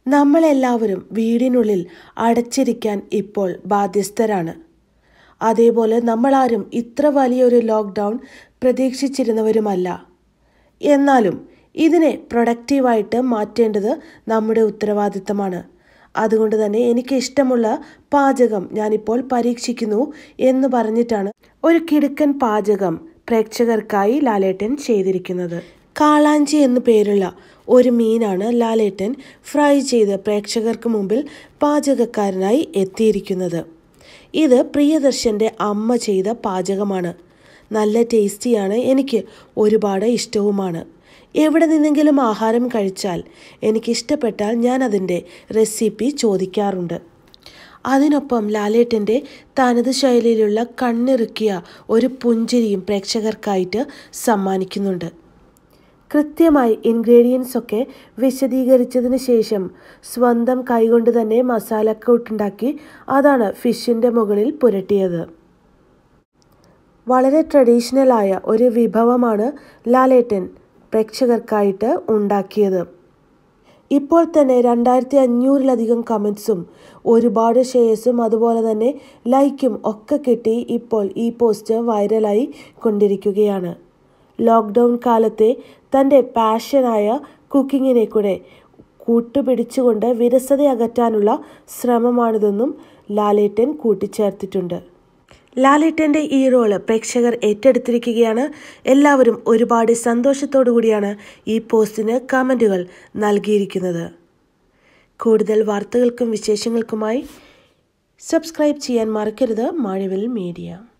നമ്മളെല്ലാവരും വീടിനുള്ളിൽ അടച്ചിരിക്കാൻ ഇപ്പോൾ ബാധ്യസ്ഥരാണ് അതേപോലെ നമ്മളാരും ഇത്ര വലിയൊരു ലോക്ക്ഡൗൺ പ്രതീക്ഷിച്ചിരുന്നവരുമല്ല എന്നാലും ഇതിനെ പ്രൊഡക്റ്റീവായിട്ട് മാറ്റേണ്ടത് നമ്മുടെ ഉത്തരവാദിത്തമാണ് അതുകൊണ്ട് തന്നെ എനിക്ക് ഇഷ്ടമുള്ള പാചകം ഞാനിപ്പോൾ പരീക്ഷിക്കുന്നു എന്ന് പറഞ്ഞിട്ടാണ് ഒരു കിടുക്കൻ പാചകം പ്രേക്ഷകർക്കായി ലാലേട്ടൻ ചെയ്തിരിക്കുന്നത് കാളാഞ്ചി എന്നു പേരുള്ള ഒരു മീനാണ് ലാലേട്ടൻ ഫ്രൈ ചെയ്ത് പ്രേക്ഷകർക്ക് മുമ്പിൽ പാചകക്കാരനായി എത്തിയിരിക്കുന്നത് ഇത് പ്രിയദർശൻ്റെ അമ്മ ചെയ്ത പാചകമാണ് നല്ല ടേസ്റ്റിയാണ് എനിക്ക് ഒരുപാട് ഇഷ്ടവുമാണ് എവിടെ നിന്നെങ്കിലും ആഹാരം കഴിച്ചാൽ എനിക്കിഷ്ടപ്പെട്ടാൽ ഞാൻ അതിൻ്റെ റെസിപ്പി ചോദിക്കാറുണ്ട് അതിനൊപ്പം ലാലേട്ടൻ്റെ തനത് ശൈലിയിലുള്ള കണ്ണിറുക്കിയ ഒരു പുഞ്ചിരിയും പ്രേക്ഷകർക്കായിട്ട് സമ്മാനിക്കുന്നുണ്ട് കൃത്യമായി ഇൻഗ്രീഡിയൻസ് ഒക്കെ വിശദീകരിച്ചതിന് ശേഷം സ്വന്തം കൈകൊണ്ട് തന്നെ മസാലക്കൂട്ടുണ്ടാക്കി അതാണ് ഫിഷിൻ്റെ മുകളിൽ പുരട്ടിയത് വളരെ ട്രഡീഷണലായ ഒരു വിഭവമാണ് ലാലേട്ടൻ പ്രേക്ഷകർക്കായിട്ട് ഉണ്ടാക്കിയത് ഇപ്പോൾ തന്നെ രണ്ടായിരത്തി അഞ്ഞൂറിലധികം കമൻസും ഒരുപാട് ഷെയർസും അതുപോലെ തന്നെ ലൈക്കും ഒക്കെ കിട്ടി ഇപ്പോൾ ഈ പോസ്റ്റ് വൈറലായി കൊണ്ടിരിക്കുകയാണ് ലോക്ക്ഡൗൺ കാലത്തെ തൻ്റെ പാഷനായ കുക്കിങ്ങിനെ കൂടെ കൂട്ടുപിടിച്ചുകൊണ്ട് വിരസത അകറ്റാനുള്ള ശ്രമമാണിതെന്നും ലാലേട്ടൻ കൂട്ടിച്ചേർത്തിട്ടുണ്ട് ലാലേട്ടൻ്റെ ഈ റോള് പ്രേക്ഷകർ ഏറ്റെടുത്തിരിക്കുകയാണ് എല്ലാവരും ഒരുപാട് സന്തോഷത്തോടു കൂടിയാണ് ഈ പോസ്റ്റിന് കമൻറ്റുകൾ നൽകിയിരിക്കുന്നത് കൂടുതൽ വാർത്തകൾക്കും വിശേഷങ്ങൾക്കുമായി സബ്സ്ക്രൈബ് ചെയ്യാൻ മറക്കരുത് മാഴവിൽ മീഡിയ